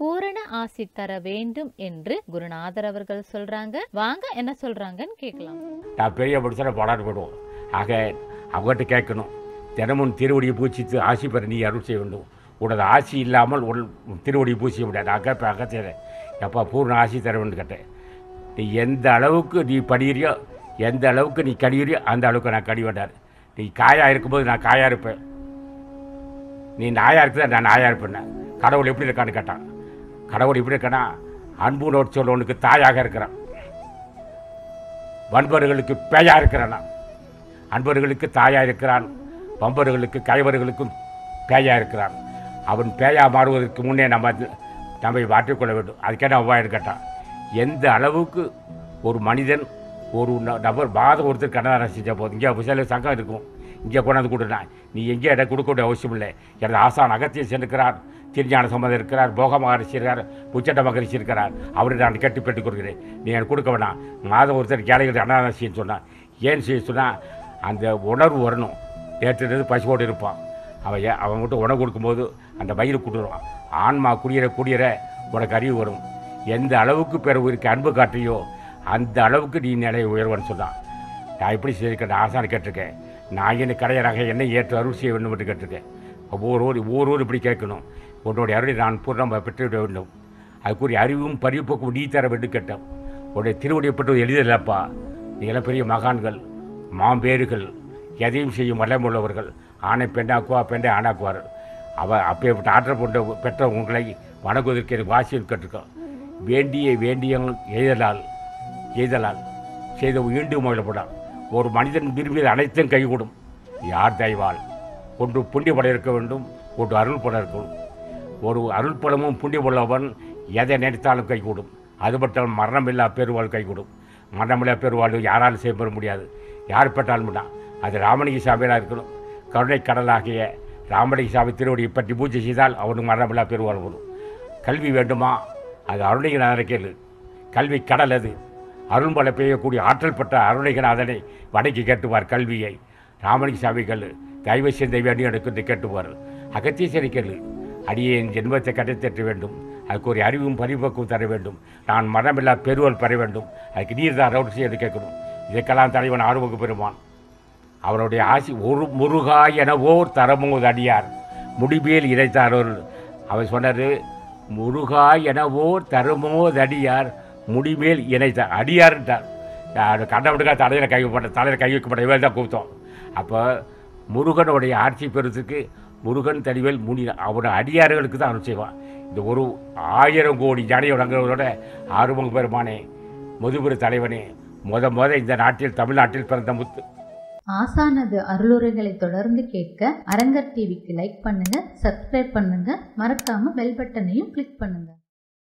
பூரண ஆசி தர வேண்டும் என்று குருநாதர் அவர்கள் சொல்றாங்க வாங்க என்ன சொல்றாங்கன்னு கேட்கலாம் நான் பெரிய மனுஷனை பாடாட்டு போடுவோம் ஆக அவங்ககிட்ட கேட்கணும் தினமும் திருவடியை பூச்சித்து ஆசி பெற நீ அருள் செய்ய வேண்டும் உனது ஆசி இல்லாமல் உன் திருவடியை பூசிக்க முடியாது நான் கேட்பேன் அகத்தியரை எப்பா பூர்ண ஆசி தர வேண்டும் கேட்டேன் நீ எந்த அளவுக்கு நீ படிக்கிறியோ எந்த அளவுக்கு நீ கடிகிறியோ அந்த அளவுக்கு நான் கடி வேண்டார் நீ காயா இருக்கும்போது நான் காயா இருப்பேன் நீ நாயா இருக்குதா நான் நாயா இருப்பேன் கடவுள் எப்படி இருக்கான்னு கேட்டான் கடவுள் எப்படி இருக்கானா அன்பு நோட் சொல்லவனுக்கு தாயாக இருக்கிறான் வன்பர்களுக்கு பேயா இருக்கிறான் நான். அன்பர்களுக்கு தாயா இருக்கிறான் வம்பர்களுக்கு கைவர்களுக்கும் பேயா இருக்கிறான் அவன் பேயா மாறுவதற்கு முன்னே நம்ம அது- நம்மை மாற்றிக்கொள்ள வேண்டும் அதுக்கே அவ்வாயிரம் கேட்டான் எந்த அளவுக்கு ஒரு மனிதன் ஒரு ந- நபர் மாதம் ஒருத்தர் கண்ணதாரம் செஞ்ச போதும் இங்கே சில சங்கம் இருக்கும் இங்கே கொண்டாந்து கொடுனா நீ எங்கே இடம் கொடுக்க வேண்டிய அவசியம் இல்லை எனது ஆசான் அகத்தியம் சென்றிருக்கிறார் திருஞான சம்பந்தம் இருக்கிறார் போக மகரிஷி இருக்கிறார் உச்சட்ட மகரிஷி இருக்கிறார் அவரை நான் கட்டி பெற்றுக் கொடுக்கிறேன் நீ எனக்கு கொடுக்க வேணாம் மாதம் ஒருத்தர் கேளைகள் அன்னதானம் செய்ய சொன்னான் ஏன் செய்ய சொன்னால் அந்த உணர்வு வரணும் நேற்று பசுவோடு இருப்பான் அவன் ஏ- அவன் மட்டும் உணவு கொடுக்கும்போது அந்த வயிறு குடுறான் ஆன்மா குடியற குடியற உனக்கு அறிவு வரும் எந்த அளவுக்கு பிற உயிருக்கு அன்பு காட்டியோ அந்த அளவுக்கு நீ நிலை உயர்வன்னு சொன்னான் நான் எப்படி செய்திருக்கேன் ஆசான கேட்டிருக்கேன் நான் என்ன கடையராக என்னை ஏற்று அருள் செய்ய வேண்டும் என்று கேட்டிருக்கேன் ஒவ்வொரு ஒவ்வொரு இப்படி கேட்கணும் உன்னுடைய அருளை நான் பூர்ணமாக பெற்றுவிட வேண்டும் அதுக்குரிய அறிவும் பரிவுப்போக்கும் நீ தர வேண்டும் கேட்டோம் உன்னுடைய திருவடியை பெற்றது எளிதில்லப்பா நீங்களாம் பெரிய மகான்கள் மாம்பேறுகள் எதையும் செய்யும் வல்லமுள்ளவர்கள் ஆணை பெண்ணாக்குவா பெண்ணை ஆணாக்குவார்கள் அவ அப்பேற்பட்ட ஆற்றல் கொண்ட பெற்ற உங்களை வணங்குவதற்கு எனக்கு வாசியம் கற்றுக்கோ வேண்டிய வேண்டிய எய்தலால் எய்தலால் செய்த ஈண்டும் மகிழப்படாம் ஒரு மனிதன் விரும்பியது அனைத்தும் கைகூடும் யார் தயவால் ஒன்று புண்ணிய படம் இருக்க வேண்டும் ஒன்று அருள் படம் இருக்கும் ஒரு அருள் படமும் புண்ணிய உள்ளவன் எதை நினைத்தாலும் கைகூடும் அது மட்டும் மரணமில்லா பெருவாள் கைகூடும் மரணமில்லா பெருவாள் யாராலும் செய்ய பெற முடியாது யார் பெற்றாலும் தான் அது ராமலிங்க சாமியாக இருக்கணும் கருணை கடலாகிய ராமலிங்க சாமி திருவடியை பற்றி பூஜை செய்தால் அவனுக்கு மரணமில்லா பெருவாள் வரும் கல்வி வேண்டுமா அது அருணிகநாதனை கேளு கல்வி கடல் அது அருள்மலை பெய்யக்கூடிய ஆற்றல் பெற்ற அருணிகநாதனை வடக்கி கேட்டுவார் கல்வியை ராமலிங்க சாமிகள் தெய்வ சிந்தை வேண்டும் எனக்கு கேட்டுவார் அகத்தீசரை கேளு அடியேன் ஜென்மத்தை கடைத்தேற்ற வேண்டும் அதுக்கு ஒரு அறிவும் பரிபக்குவம் தர வேண்டும் நான் மரணமில்லா பெருவல் பெற வேண்டும் அதுக்கு நீர் தான் ரவுட் செய்ய கேட்கணும் இதற்கெல்லாம் தலைவன் ஆர்வக்கு பெறுவான் அவருடைய ஆசி ஒரு முருகா எனவோர் தரமோது அடியார் முடிமேல் இறைத்தாரோர் அவர் சொன்னார் முருகா எனவோர் தருமோதடியார் முடிமேல் இணைத்தார் அடியார்ன்றார் கண்டவனுக்கா தலையில் கை வைக்கப்பட்ட தலையில் கை வைக்கப்பட்ட இவள் தான் கூப்பிட்டோம் அப்போ முருகனுடைய ஆட்சி பெறுறதுக்கு முருகன் தனிவேல் முனி அவனோட அடியார்களுக்கு தான் அருள் செய்வான் இந்த ஒரு ஆயிரம் கோடி ஜனையோடங்களோட ஆறுமுக பெருமானே முதுபெரு தலைவனே முத முத இந்த நாட்டில் தமிழ்நாட்டில் பிறந்த முத்து ஆசானது அருளுரைகளை தொடர்ந்து கேட்க அரங்கர் டிவிக்கு லைக் பண்ணுங்க சப்ஸ்கிரைப் பண்ணுங்க மறக்காம பெல் பட்டனையும் கிளிக் பண்ணுங்க